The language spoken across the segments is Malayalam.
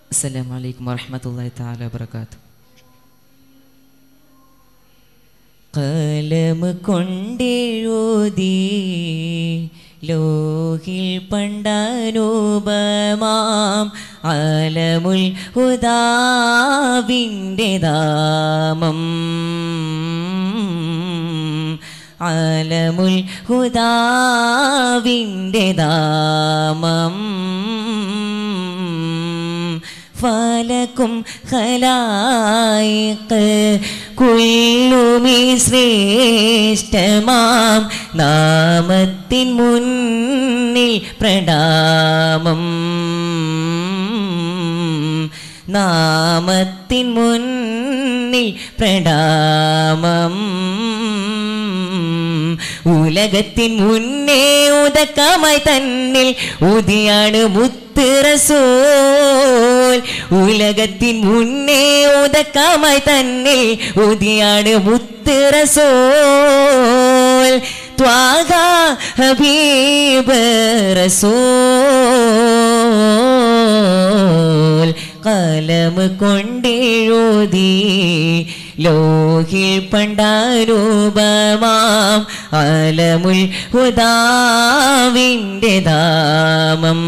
السلام عليكم ورحمة الله تعالى وبركاته കലം കൊണ്ടെഴുതി ലോഹിൽ പണ്ടനൂപമാം അലമുൽ ഹുദാവിൻ്റെ ദാമം അലമുൽ ഹുദാവിൻ്റെ ദാമം ഫലക്കും ഖലായിക്ക് കുല്ലുമി ശ്രേഷ്ഠമാം നാമത്തിൻ മുന്നിൽ പ്രണാമം നാമത്തിൻ മുന്നിൽ പ്രണാമം ഉലകത്തിൻ മുന്നേ ഉദക്കമായി തന്നിൽ ഉദിയാണ് മുത്ത് റസൂൽ ഉലകത്തിൻ മുന്നേ ഉദക്കമായി തന്നിൽ ഉദിയാണ് മുത്ത് റസൂൽ ത്വാഗ ഹബീബ് റസൂൽ കലം കൊണ്ടെഴുതി ലോഹിൽ പണ്ടാരൂപമാം അലമുൽ ഹുദാവിൻ്റെ ദാമം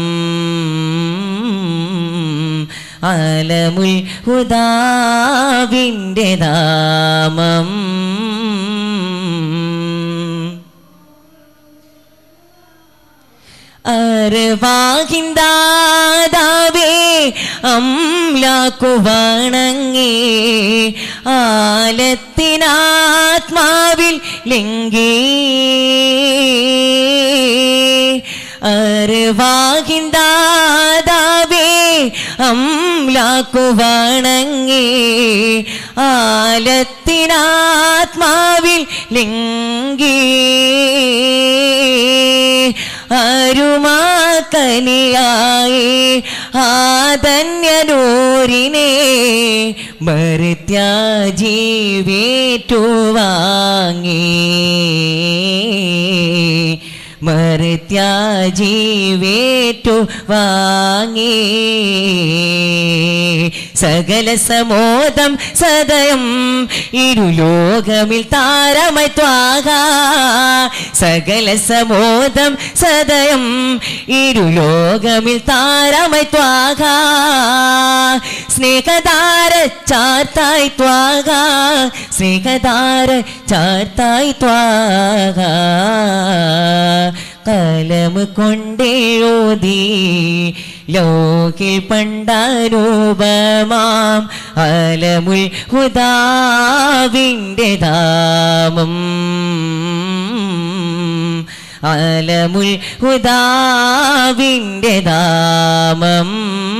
അലമുൽ ഹുദാവിൻ്റെ ദാമം അർവാഹിന്ദാവേ അംലാക്കു വണങ്ങി ആലത്തിനാത്മാവിൽ ലിംഗി അർവാഹിന്ദാവേ അംലാക്കു വണങ്ങി ആലത്തിനാത്മാവിൽ ലിംഗി അരുമാക്കനിയായി ആതന്യനൂരിനെ മറുത്യാജീവേറ്റുവാങ്ങി മറുത്യാജീവേറ്റു വാങ്ങി സകല സമോദം സദയം ഇരുലോകമിൽ താരമായി ത്വാക സകല സമോദം സദയം ഇരുലോകമിൽ താരമായി ത്വാക സ്നേഹതാര ചാർത്തായി ത്വാക സ്നേഹതാര ചാർത്തായി ത്വാക കലം കൊണ്ടെഴുതി ലോകിൽ പണ്ടാരൂപമാം അലമുൽ ഹുദാവിൻ്റെ ദാമം അലമുൽ ഹുദാവിൻ്റെ ദാമം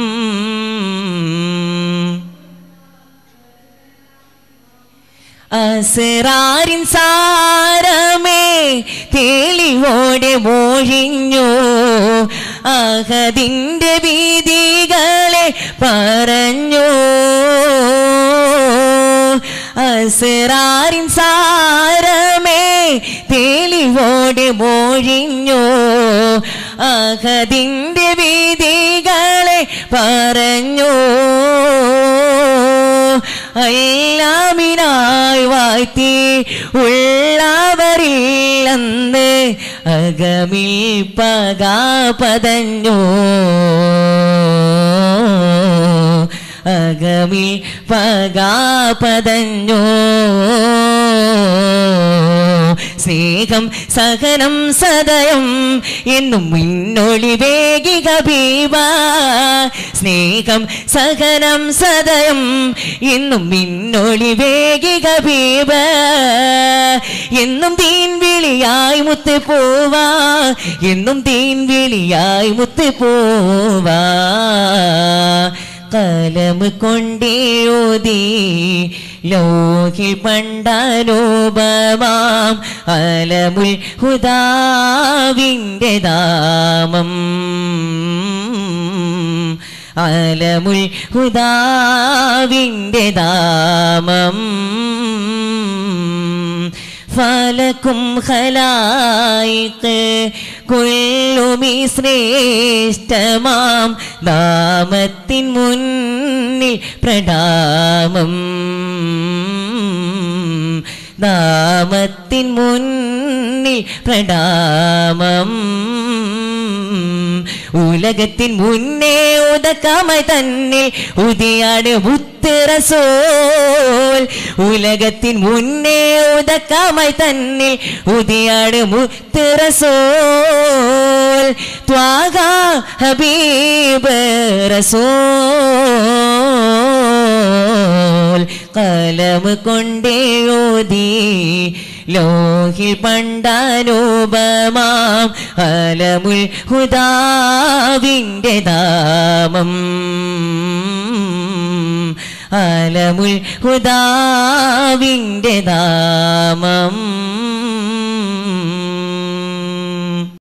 അസറാരിൻ സാരമേ തെളിവോടെ മോഴിഞ്ഞു അഹദിൻ്റെ വീതികളെ പറഞ്ഞു അസറാരിൻ സാരമേ തെളിവോടെ മോഴിഞ്ഞു അഹദിൻ്റെ വീതികളെ പറഞ്ഞു എല്ലാമിനായി വാഴ്ത്തി ഉള്ളവരിൽ അന്ന് അകമിൽ പകാപതഞ്ഞു അകമിൽ പകാപതഞ്ഞു സ്നേഹം സഹനം സദയം എന്നും മുന്നൊളി വേഗിക ഭീവ സ്നേഹം സഹനം സദയം എന്നും മിന്നൊളി വേഗിക ഭീവ എന്നും തീൻ വിളിയായി മുത്ത് പോവാ എന്നും തീൻ വിളിയായി മുത്ത് പോവാ കലം കൊണ്ടെഴുതി ലോകിൽ പണ്ടാരൂപമാം അലമുൽ ഹുദാവിൻ്റെ ദാമം അലമുൽ ഹുദാവിൻ്റെ ദാമം ഫലക്കും ഖലായിക്ക് കൊല്ലുമീ ശ്രേഷ്ഠമാം നാമത്തിൻ മുന്നിൽ പ്രണാമം നാമത്തിൻ മുന്നിൽ പ്രണാമം ഉലകത്തിൻ മുന്നേ ഉദക്കാമായി തന്നിൽ ഉദിയാട് മുത്തിറസോൽ ഉലകത്തിൻ മുന്നേ ഉദക്കാമായി തന്നിൽ ഉദിയാട് മുത്തിറസോൽ ത്വാഗ ഹബീബ് റസോൽ കലം കൊണ്ടേയോതി ലോഹിൽ പണ്ടാനൂപമാം അലമുൽ ഹുദാവിൻ്റെ ദാമം അലമുൽ ഹുദാവിൻ്റെ ദാമം